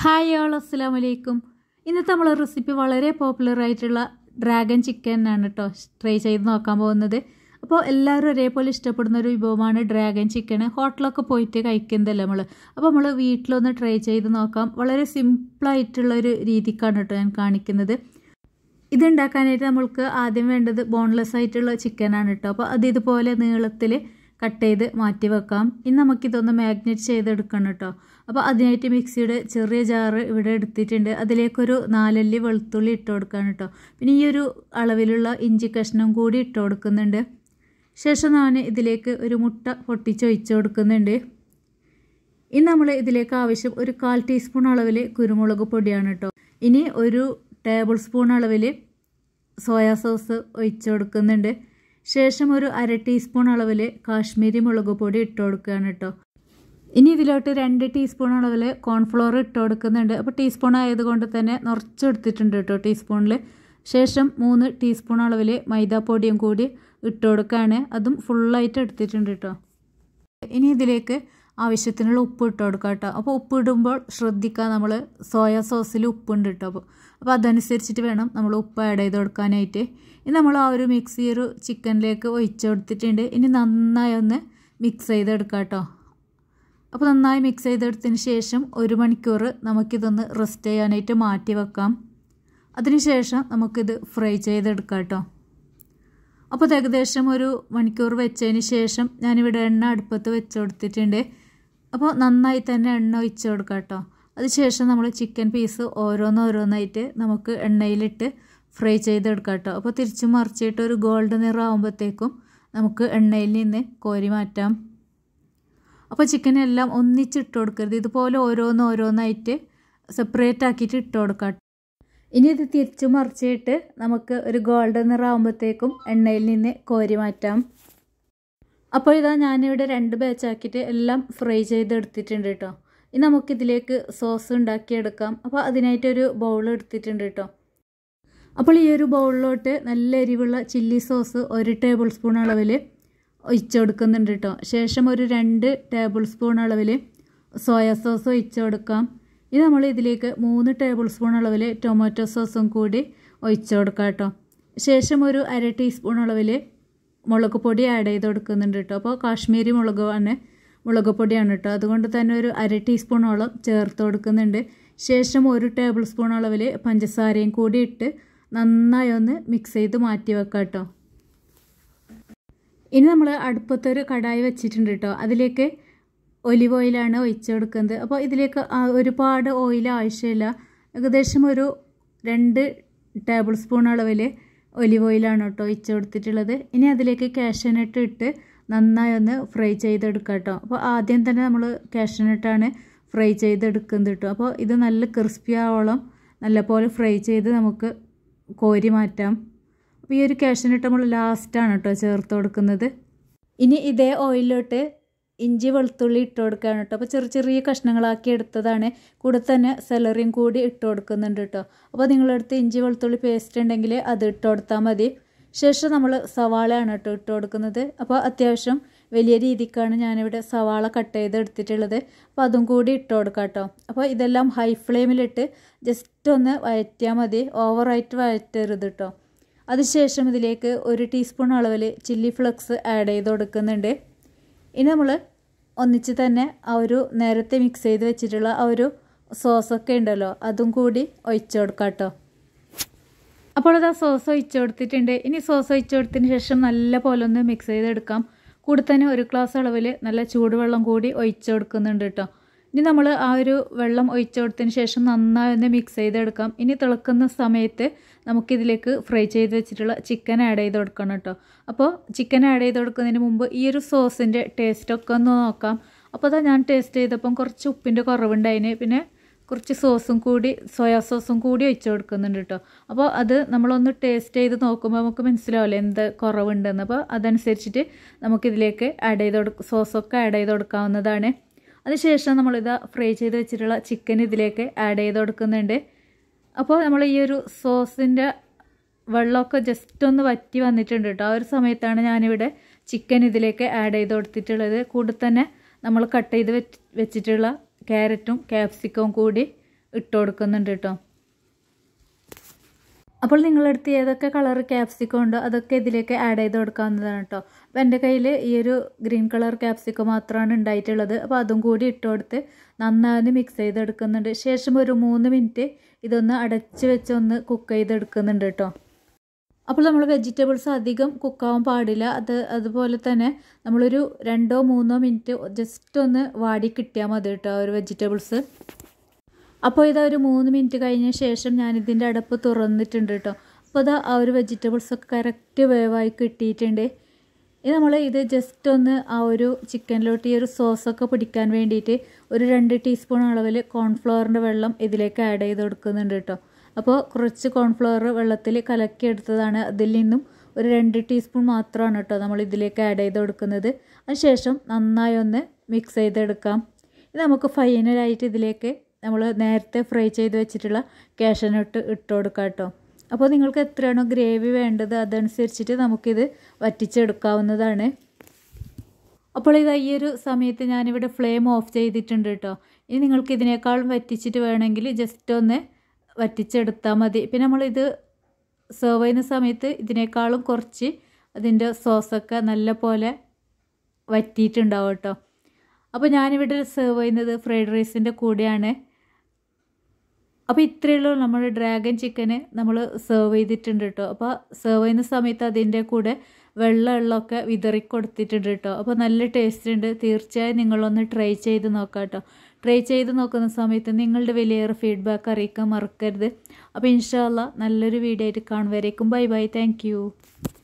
hi all അസ്സാം വലൈക്കും ഇന്നത്തെ നമ്മളെ റെസിപ്പി വളരെ പോപ്പുലർ ആയിട്ടുള്ള ഡ്രാഗൺ ചിക്കൻ ആണ് കേട്ടോ ട്രൈ ചെയ്ത് നോക്കാൻ പോകുന്നത് അപ്പോൾ എല്ലാവരും ഒരേപോലെ ഇഷ്ടപ്പെടുന്ന ഒരു വിഭവമാണ് ഡ്രാഗൺ ചിക്കൻ ഹോട്ടലൊക്കെ പോയിട്ട് കഴിക്കുന്നതല്ല നമ്മൾ അപ്പോൾ നമ്മൾ വീട്ടിലൊന്ന് ട്രൈ ചെയ്ത് നോക്കാം വളരെ സിമ്പിളായിട്ടുള്ള ഒരു രീതിക്കാണ് കേട്ടോ ഞാൻ കാണിക്കുന്നത് ഇതുണ്ടാക്കാനായിട്ട് നമ്മൾക്ക് ആദ്യം വേണ്ടത് ബോൺലെസ് ആയിട്ടുള്ള ചിക്കനാണ് കേട്ടോ അപ്പോൾ അത് ഇതുപോലെ നീളത്തിൽ കട്ട് ചെയ്ത് മാറ്റി വെക്കാം ഇനി നമുക്കിതൊന്ന് മാഗ്നേറ്റ് ചെയ്തെടുക്കണം കേട്ടോ അപ്പോൾ അതിനായിട്ട് മിക്സിയുടെ ചെറിയ ജാറ് ഇവിടെ എടുത്തിട്ടുണ്ട് അതിലേക്കൊരു നാലല്ലി വെളുത്തുള്ളി ഇട്ട് കൊടുക്കുകയാണ് കേട്ടോ പിന്നെ ഈ ഒരു അളവിലുള്ള ഇഞ്ചി കഷ്ണം കൂടി ഇട്ട് കൊടുക്കുന്നുണ്ട് ശേഷം ഞാൻ ഇതിലേക്ക് ഒരു മുട്ട പൊട്ടിച്ചൊഴിച്ച് കൊടുക്കുന്നുണ്ട് ഇനി നമ്മൾ ഇതിലേക്ക് ആവശ്യം ഒരു കാൽ ടീസ്പൂൺ അളവിൽ കുരുമുളക് പൊടിയാണ് കേട്ടോ ഇനി ഒരു ടേബിൾ സ്പൂൺ അളവിൽ സോയാ സോസ് ഒഴിച്ച് കൊടുക്കുന്നുണ്ട് ശേഷം ഒരു അര ടീസ്പൂൺ അളവിൽ കാശ്മീരി മുളക് പൊടി ഇട്ട് കൊടുക്കുകയാണ് കേട്ടോ ഇനി ഇതിലോട്ട് രണ്ട് ടീസ്പൂൺ അളവിൽ കോൺഫ്ലോർ ഇട്ട് കൊടുക്കുന്നുണ്ട് അപ്പോൾ ടീസ്പൂൺ ആയതുകൊണ്ട് തന്നെ നിറച്ചെടുത്തിട്ടുണ്ട് കേട്ടോ ടീസ്പൂണിൽ ശേഷം മൂന്ന് ടീസ്പൂൺ അളവിൽ മൈദാപ്പൊടിയും കൂടി ഇട്ട് കൊടുക്കുകയാണ് അതും ഫുള്ളായിട്ട് എടുത്തിട്ടുണ്ട് കേട്ടോ ഇനി ഇതിലേക്ക് ആവശ്യത്തിനുള്ള ഉപ്പ് ഇട്ട് കൊടുക്കുക കേട്ടോ അപ്പോൾ ഉപ്പ് ഇടുമ്പോൾ ശ്രദ്ധിക്കുക നമ്മൾ സോയ സോസിൽ ഉപ്പുണ്ട് കേട്ടോ അപ്പോൾ അപ്പോൾ അതനുസരിച്ചിട്ട് വേണം നമ്മൾ ഉപ്പ് ആഡ് ചെയ്ത് കൊടുക്കാനായിട്ട് ഇനി നമ്മൾ ആ ഒരു മിക്സ് ഈ ഒരു ചിക്കനിലേക്ക് ഒഴിച്ച് കൊടുത്തിട്ടുണ്ട് ഇനി നന്നായി ഒന്ന് മിക്സ് ചെയ്തെടുക്കാം കേട്ടോ അപ്പോൾ നന്നായി മിക്സ് ചെയ്തെടുത്തതിന് ശേഷം ഒരു മണിക്കൂർ നമുക്കിതൊന്ന് റെസ്റ്റ് ചെയ്യാനായിട്ട് മാറ്റി വെക്കാം അതിനുശേഷം നമുക്കിത് ഫ്രൈ ചെയ്തെടുക്കാം കേട്ടോ അപ്പോൾ ഏകദേശം ഒരു മണിക്കൂർ വെച്ചതിന് ശേഷം ഞാനിവിടെ എണ്ണ അടുപ്പത്ത് വെച്ച് കൊടുത്തിട്ടുണ്ട് അപ്പോൾ നന്നായി തന്നെ എണ്ണ ഒഴിച്ച് കൊടുക്കാം കേട്ടോ അതിനുശേഷം നമ്മൾ ചിക്കൻ പീസ് ഓരോന്നോരോന്നായിട്ട് നമുക്ക് എണ്ണയിലിട്ട് ഫ്രൈ ചെയ്തെടുക്കാം കേട്ടോ അപ്പോൾ തിരിച്ചു മറിച്ചിട്ട് ഒരു ഗോൾഡ് നിറം ആകുമ്പോഴത്തേക്കും നമുക്ക് എണ്ണയിൽ നിന്ന് കോരി മാറ്റാം അപ്പോൾ ചിക്കൻ എല്ലാം ഒന്നിച്ചിട്ട് കൊടുക്കരുത് ഇതുപോലെ ഓരോന്ന് ഓരോന്നായിട്ട് സെപ്പറേറ്റ് ആക്കിയിട്ട് ഇട്ട് കൊടുക്കാം ഇനി ഇത് തിരിച്ചു മറിച്ചിട്ട് നമുക്ക് ഒരു ഗോൾഡൻ നിറാകുമ്പോഴത്തേക്കും എണ്ണയിൽ നിന്ന് കോരി മാറ്റാം അപ്പോൾ ഇതാ ഞാനിവിടെ രണ്ട് ബാച്ചാക്കിയിട്ട് എല്ലാം ഫ്രൈ ചെയ്തെടുത്തിട്ടുണ്ട് കേട്ടോ ഇനി നമുക്കിതിലേക്ക് സോസ് ഉണ്ടാക്കിയെടുക്കാം അപ്പോൾ അതിനായിട്ടൊരു ബൗൾ എടുത്തിട്ടുണ്ട് കേട്ടോ അപ്പോൾ ഈ ഒരു ബൗളിലോട്ട് നല്ല എരിവുള്ള ചില്ലി സോസ് ഒരു ടേബിൾ സ്പൂൺ അളവിൽ ഒഴിച്ച് കൊടുക്കുന്നുണ്ട് കേട്ടോ ശേഷം ഒരു രണ്ട് ടേബിൾ സ്പൂൺ അളവിൽ സോയ സോസ് ഒഴിച്ച് കൊടുക്കാം ഇത് നമ്മൾ ഇതിലേക്ക് മൂന്ന് ടേബിൾ സ്പൂൺ അളവിൽ ടൊമാറ്റോ സോസും കൂടി ഒഴിച്ച് കൊടുക്കാം കേട്ടോ ശേഷം ഒരു അര ടീസ്പൂൺ അളവിൽ മുളക് പൊടി ആഡ് ചെയ്ത് കൊടുക്കുന്നുണ്ട് കേട്ടോ അപ്പോൾ കാശ്മീരി മുളക് ആണ് മുളക് പൊടിയാണ് കേട്ടോ അതുകൊണ്ട് തന്നെ ഒരു അര ടീസ്പൂണോളം ചേർത്ത് കൊടുക്കുന്നുണ്ട് ശേഷം ഒരു ടേബിൾ സ്പൂൺ അളവിൽ പഞ്ചസാരയും കൂടി ഇട്ട് നന്നായി ഒന്ന് മിക്സ് ചെയ്ത് മാറ്റി വെക്കാം കേട്ടോ ഇനി നമ്മൾ അടുപ്പത്തൊരു കടായി വെച്ചിട്ടുണ്ട് കേട്ടോ അതിലേക്ക് ഒലിവ് ഓയിലാണ് ഒഴിച്ചു കൊടുക്കുന്നത് അപ്പോൾ ഇതിലേക്ക് ഒരുപാട് ഓയിൽ ആവശ്യമില്ല ഏകദേശം ഒരു രണ്ട് ടേബിൾ സ്പൂൺ അളവിൽ ഒലിവ് ഓയിലാണ് കേട്ടോ ഒഴിച്ചു കൊടുത്തിട്ടുള്ളത് ഇനി അതിലേക്ക് കാഷ്യനട്ട് ഇട്ട് നന്നായി ഒന്ന് ഫ്രൈ ചെയ്തെടുക്കാം കേട്ടോ അപ്പോൾ ആദ്യം തന്നെ നമ്മൾ കാഷ്യനട്ടാണ് ഫ്രൈ ചെയ്തെടുക്കുന്നത് കേട്ടോ അപ്പോൾ ഇത് നല്ല ക്രിസ്പി ആവോളം നല്ലപോലെ ഫ്രൈ ചെയ്ത് നമുക്ക് കോരി മാറ്റാം അപ്പോൾ ഈ ഒരു കാഷ്യനട്ട് നമ്മൾ ലാസ്റ്റാണ് കേട്ടോ ചേർത്ത് കൊടുക്കുന്നത് ഇനി ഇതേ ഓയിലിലോട്ട് ഇഞ്ചി വെളുത്തുള്ളി ഇട്ട് കൊടുക്കുകയാണ് കേട്ടോ അപ്പോൾ ചെറിയ ചെറിയ കഷ്ണങ്ങളാക്കി എടുത്തതാണ് കൂടെ തന്നെ സെലറിയും കൂടി ഇട്ട് കൊടുക്കുന്നുണ്ട് കേട്ടോ അപ്പോൾ നിങ്ങളടുത്ത് ഇഞ്ചി വെളുത്തുള്ളി പേസ്റ്റ് ഉണ്ടെങ്കിൽ അത് ഇട്ട് കൊടുത്താൽ മതി ശേഷം നമ്മൾ സവാളയാണ് കേട്ടോ ഇട്ട് കൊടുക്കുന്നത് അപ്പോൾ അത്യാവശ്യം വലിയ രീതിക്കാണ് ഞാനിവിടെ സവാള കട്ട് ചെയ്ത് എടുത്തിട്ടുള്ളത് അപ്പോൾ അതും കൂടി ഇട്ട് കൊടുക്കാം കേട്ടോ അപ്പോൾ ഇതെല്ലാം ഹൈ ഫ്ലെയിമിലിട്ട് ജസ്റ്റ് ഒന്ന് വഴറ്റിയാൽ മതി ഓവറായിട്ട് വഴറ്റരുത് കേട്ടോ അതിനുശേഷം ഇതിലേക്ക് ഒരു ടീസ്പൂൺ അളവിൽ ചില്ലി ഫ്ലക്സ് ആഡ് ചെയ്ത് കൊടുക്കുന്നുണ്ട് ഇനി നമ്മൾ ഒന്നിച്ച് തന്നെ ആ ഒരു നേരത്തെ മിക്സ് ചെയ്ത് വെച്ചിട്ടുള്ള ആ ഒരു സോസൊക്കെ ഉണ്ടല്ലോ അതും കൂടി ഒഴിച്ചു കൊടുക്കാം കേട്ടോ അപ്പോൾ അത് ആ സോസ് ഒഴിച്ചു കൊടുത്തിട്ടുണ്ട് ഇനി സോസ് ഒഴിച്ചു കൊടുത്തതിന് ശേഷം നല്ല പോലെ ഒന്ന് മിക്സ് ചെയ്തെടുക്കാം കൂടെ തന്നെ ഒരു ഗ്ലാസ് അളവിൽ നല്ല ചൂടുവെള്ളം കൂടി ഒഴിച്ചു കൊടുക്കുന്നുണ്ട് കേട്ടോ ഇനി നമ്മൾ ആ ഒരു വെള്ളം ഒഴിച്ചു കൊടുത്തതിന് ശേഷം നന്നായി ഒന്ന് മിക്സ് ചെയ്തെടുക്കാം ഇനി തിളക്കുന്ന സമയത്ത് നമുക്കിതിലേക്ക് ഫ്രൈ ചെയ്ത് വെച്ചിട്ടുള്ള ചിക്കൻ ആഡ് ചെയ്ത് കൊടുക്കണം കേട്ടോ അപ്പോൾ ചിക്കൻ ആഡ് ചെയ്ത് കൊടുക്കുന്നതിന് മുമ്പ് ഈ ഒരു സോസിൻ്റെ ടേസ്റ്റൊക്കെ ഒന്ന് നോക്കാം അപ്പോൾ അതാ ഞാൻ ടേസ്റ്റ് ചെയ്തപ്പം കുറച്ച് ഉപ്പിൻ്റെ കുറവുണ്ടായിന് പിന്നെ കുറച്ച് സോസും കൂടി സോയാ സോസും കൂടി ഒഴിച്ച് കൊടുക്കുന്നുണ്ട് കേട്ടോ അപ്പോൾ അത് നമ്മളൊന്ന് ടേസ്റ്റ് ചെയ്ത് നോക്കുമ്പോൾ നമുക്ക് മനസ്സിലാവില്ല എന്ത് കുറവുണ്ടെന്ന് അപ്പോൾ അതനുസരിച്ചിട്ട് നമുക്കിതിലേക്ക് ആഡ് ചെയ്ത് കൊടുക്കും സോസൊക്കെ ആഡ് ചെയ്ത് കൊടുക്കാവുന്നതാണ് അതിനുശേഷം നമ്മളിത് ഫ്രൈ ചെയ്ത് വെച്ചിട്ടുള്ള ചിക്കൻ ഇതിലേക്ക് ആഡ് ചെയ്ത് കൊടുക്കുന്നുണ്ട് അപ്പോൾ നമ്മൾ ഈ ഒരു സോസിൻ്റെ വെള്ളമൊക്കെ ജസ്റ്റ് ഒന്ന് വറ്റി വന്നിട്ടുണ്ട് കേട്ടോ ആ ഒരു സമയത്താണ് ഞാനിവിടെ ചിക്കൻ ഇതിലേക്ക് ആഡ് ചെയ്ത് കൊടുത്തിട്ടുള്ളത് കൂടെ തന്നെ നമ്മൾ കട്ട് ചെയ്ത് വെച്ചിട്ടുള്ള ക്യാരറ്റും ക്യാപ്സിക്കവും കൂടി ഇട്ട് കൊടുക്കുന്നുണ്ട് കേട്ടോ അപ്പോൾ നിങ്ങളടുത്ത് ഏതൊക്കെ കളർ ക്യാപ്സിക്കം ഉണ്ടോ അതൊക്കെ ഇതിലേക്ക് ആഡ് ചെയ്ത് കൊടുക്കാവുന്നതാണ് കേട്ടോ അപ്പോൾ എൻ്റെ കയ്യിൽ ഈ ഒരു ഗ്രീൻ കളർ ക്യാപ്സിക്കം മാത്രമാണ് ഉണ്ടായിട്ടുള്ളത് അപ്പോൾ അതും കൂടി ഇട്ട് കൊടുത്ത് നന്നായി മിക്സ് ചെയ്തെടുക്കുന്നുണ്ട് ശേഷം ഒരു മൂന്ന് മിനിറ്റ് ഇതൊന്ന് അടച്ച് വെച്ച് ഒന്ന് കുക്ക് ചെയ്തെടുക്കുന്നുണ്ട് കേട്ടോ അപ്പോൾ നമ്മൾ വെജിറ്റബിൾസ് അധികം കുക്കാവാൻ പാടില്ല അത് അതുപോലെ തന്നെ നമ്മളൊരു രണ്ടോ മൂന്നോ മിനിറ്റ് ജസ്റ്റ് ഒന്ന് വാടി കിട്ടിയാൽ മതി കേട്ടോ ഒരു വെജിറ്റബിൾസ് അപ്പോൾ ഇതാ ഒരു മൂന്ന് മിനിറ്റ് കഴിഞ്ഞ ശേഷം ഞാനിതിൻ്റെ അടപ്പ് തുറന്നിട്ടുണ്ട് കേട്ടോ അപ്പോൾ ഇതാ ആ ഒരു വെജിറ്റബിൾസ് ഒക്കെ കറക്റ്റ് വേവായി കിട്ടിയിട്ടുണ്ട് ഇനി നമ്മൾ ഇത് ജസ്റ്റ് ഒന്ന് ആ ഒരു ചിക്കനിലോട്ട് ഈ ഒരു സോസൊക്കെ പിടിക്കാൻ വേണ്ടിയിട്ട് ഒരു രണ്ട് ടീസ്പൂൺ അളവിൽ കോൺഫ്ലവറിൻ്റെ വെള്ളം ഇതിലേക്ക് ആഡ് ചെയ്ത് കൊടുക്കുന്നുണ്ട് കേട്ടോ അപ്പോൾ കുറച്ച് കോൺഫ്ലവർ വെള്ളത്തിൽ കലക്കിയെടുത്തതാണ് അതിൽ നിന്നും ഒരു രണ്ട് ടീസ്പൂൺ മാത്രമാണ് കേട്ടോ നമ്മൾ ഇതിലേക്ക് ആഡ് ചെയ്ത് കൊടുക്കുന്നത് അതിനുശേഷം നന്നായി ഒന്ന് മിക്സ് ചെയ്തെടുക്കാം ഇത് നമുക്ക് ഫൈനലായിട്ട് ഇതിലേക്ക് നമ്മൾ നേരത്തെ ഫ്രൈ ചെയ്ത് വെച്ചിട്ടുള്ള കാഷ്യനട്ട് ഇട്ട് കൊടുക്കാം കേട്ടോ അപ്പോൾ നിങ്ങൾക്ക് എത്രയാണോ ഗ്രേവി വേണ്ടത് അതനുസരിച്ചിട്ട് നമുക്കിത് വറ്റിച്ചെടുക്കാവുന്നതാണ് അപ്പോൾ ഇത് ഈ ഒരു സമയത്ത് ഞാനിവിടെ ഫ്ലെയിം ഓഫ് ചെയ്തിട്ടുണ്ട് കേട്ടോ ഇനി നിങ്ങൾക്ക് ഇതിനേക്കാളും വറ്റിച്ചിട്ട് വേണമെങ്കിൽ ജസ്റ്റ് ഒന്ന് വറ്റിച്ചെടുത്താൽ മതി പിന്നെ നമ്മളിത് സെർവ് ചെയ്യുന്ന സമയത്ത് ഇതിനേക്കാളും കുറച്ച് അതിൻ്റെ സോസൊക്കെ നല്ല പോലെ വറ്റിയിട്ടുണ്ടാവും കേട്ടോ അപ്പോൾ ഞാനിവിടെ സെർവ് ചെയ്യുന്നത് ഫ്രൈഡ് റൈസിൻ്റെ കൂടെയാണ് അപ്പോൾ ഇത്രയേ ഉള്ളൂ നമ്മുടെ ഡ്രാഗൺ ചിക്കന് നമ്മൾ സെർവ് ചെയ്തിട്ടുണ്ട് കേട്ടോ അപ്പോൾ സെർവ് ചെയ്യുന്ന സമയത്ത് അതിൻ്റെ കൂടെ വെള്ള വെള്ളമൊക്കെ വിതറി കൊടുത്തിട്ടുണ്ട് കേട്ടോ അപ്പോൾ നല്ല ടേസ്റ്റ് ഉണ്ട് തീർച്ചയായും നിങ്ങളൊന്ന് ട്രൈ ചെയ്ത് നോക്കാം കേട്ടോ ട്രൈ ചെയ്ത് നോക്കുന്ന സമയത്ത് നിങ്ങളുടെ വലിയേറെ ഫീഡ്ബാക്ക് അറിയിക്കാൻ മറക്കരുത് അപ്പോൾ ഇൻഷാല്ല നല്ലൊരു വീഡിയോ ആയിട്ട് കാണുവരേക്കും ബൈ ബൈ താങ്ക്